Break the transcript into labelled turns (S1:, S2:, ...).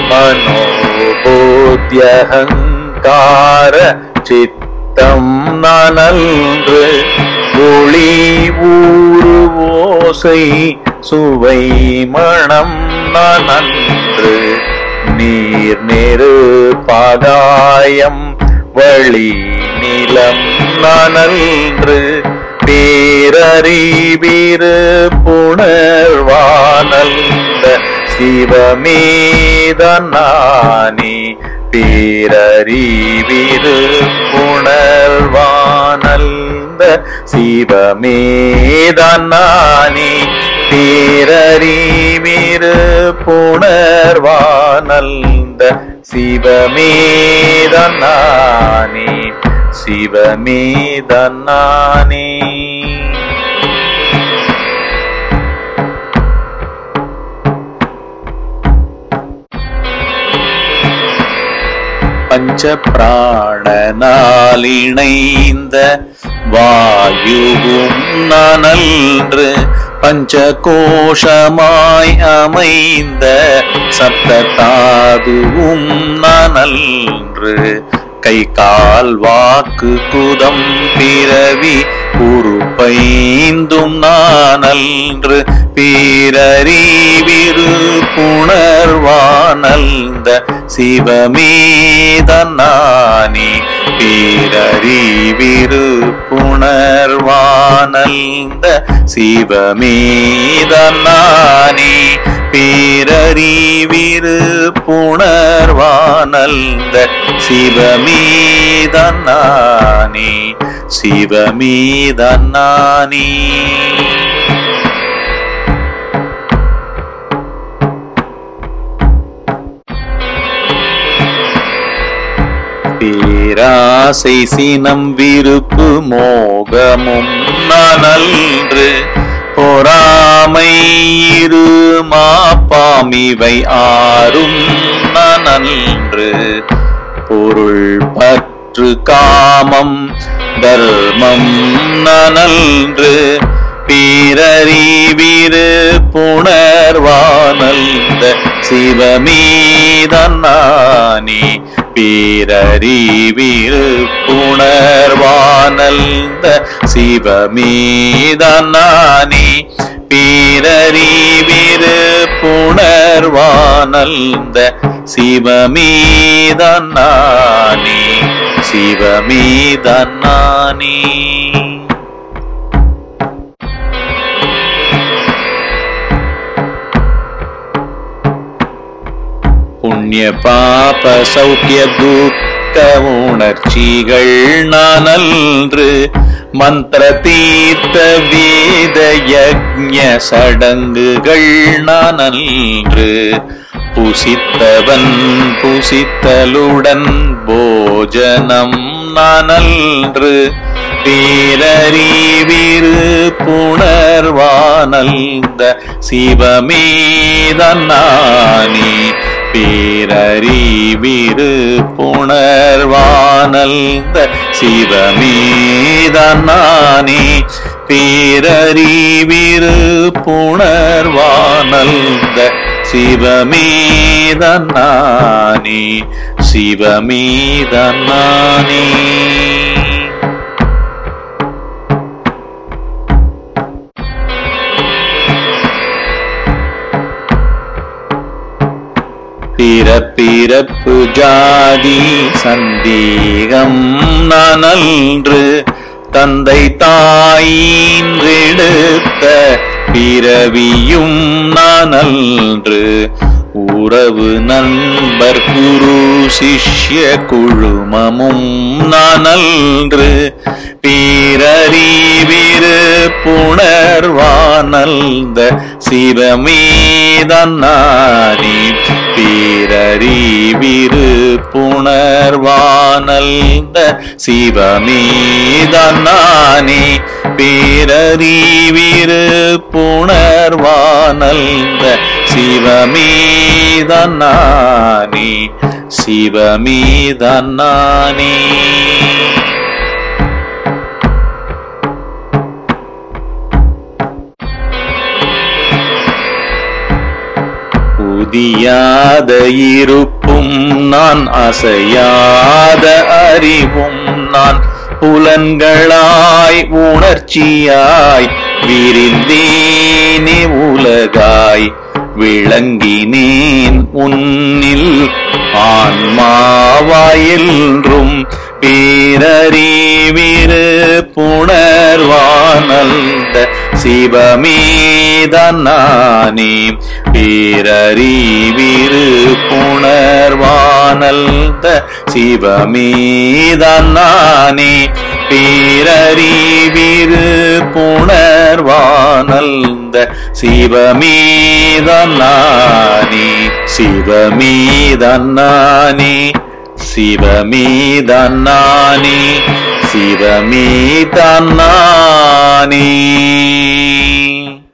S1: மனோபோத்தியகங்கார சித்தம் நனன்று ஒளி ஊறு ஓசை சுவை மணம் நனன்று நீர் நெரு பாதாயம் வழி நிலம் நனன்று பேரறிவிரு புணர்வானல்த சிவமேதனானி பேரறிவிரு புணர்வானல்த சிவமேதனானி பேரறிவிரு புணர்வானல்த சிவமேதனானி சிவமேதனானி பஞ்ச பிராணனால் இணைந்த வாயுவும் நனன்று பஞ்ச கோஷமாய் அமைந்த சப்த தாதுவும் நனன்று கை கால் வாக்கு குதம் பிறவி உறுப்பைந்தும் நானல்ன்று பேரறிவிரு புணர்வானல்ந்த சிவமேதனானி பேரறிவிரு புணர்வானல்ந்த சிவமேதனானி பேரறிவிரு புணர்வானல்ந்த சிவமேதனானி சிவமேதனானி பேராசை சினம் விருப்பு மோகமும் நனல்ன்று பொறாமை இருமாப்பாமிவை ஆறும் நனல்ன்று பொருள் பற்று காமம் தர்மம் நனல்ன்று பேரறிவிரு புணர்வானல்ந்த சிவமீதன்னானி பேரறிவிரு புணர்வானல்ந்த சிவமீதன்னானி பேரறிவிரு புணர்வானல்ந்த சிவமீதன்னானி சிவமீதன்னானி புண்ணிய பாப சௌக்கிய துக்க உணர்ச்சிகள் நானல்ன்று மந்திர தீர்த்த வேத யஜ்ஞ சடங்குகள் நானல்ன்று புசித்தவன் புசித்தலுடன் போஜனம் நானல்ன்று பேரறிவிரு புணர்வானல்ந்த சிவமேதன்னானி பேரறிவிரு புணர்வானல்ந்த சிவமேதன்னானி பேரறிவிரு புணர்வானல்ந்த சிவமேதன்னானி சிவமேதன்னானி பிறப்பிறப்பு ஜாதி சந்தேகம் நனல்ன்று தந்தை தாயின்றெடுத்த பிறவியும் நானல்ன்று உறவு நண்பர் குரு சிஷ்ய குழுமமும் நானல்ன்று பேரறிவிரு புணர்வானல்ந்த சிவமேதன்னாரி பேரறிவிரு புணர்வானல்ந்த சிவமேதன்னானே பேரறிவிரு புணர்வானல்ந்த சிவமேதன்னானே சிவமேதன்னானே உதியாத இருப்பும் நான் அசையாத அறிவும் நான் புலன்களாய் உணர்ச்சியாய் விரிந்தேனே உலகாய் விளங்கினேன் உன்னில் ஆன்மாவாயென்றும் பேரறிவிரு புணர்வானல்த சிவமேதான் நானே பேரறிவிரு புணர்வானல்த சிவமேதான் நானே பேரறிவிரு புணர்வானல்த சிவமேதான் நானே சிவமேதான் நானே சிவமேதான் நானே சிவமேதான் நானே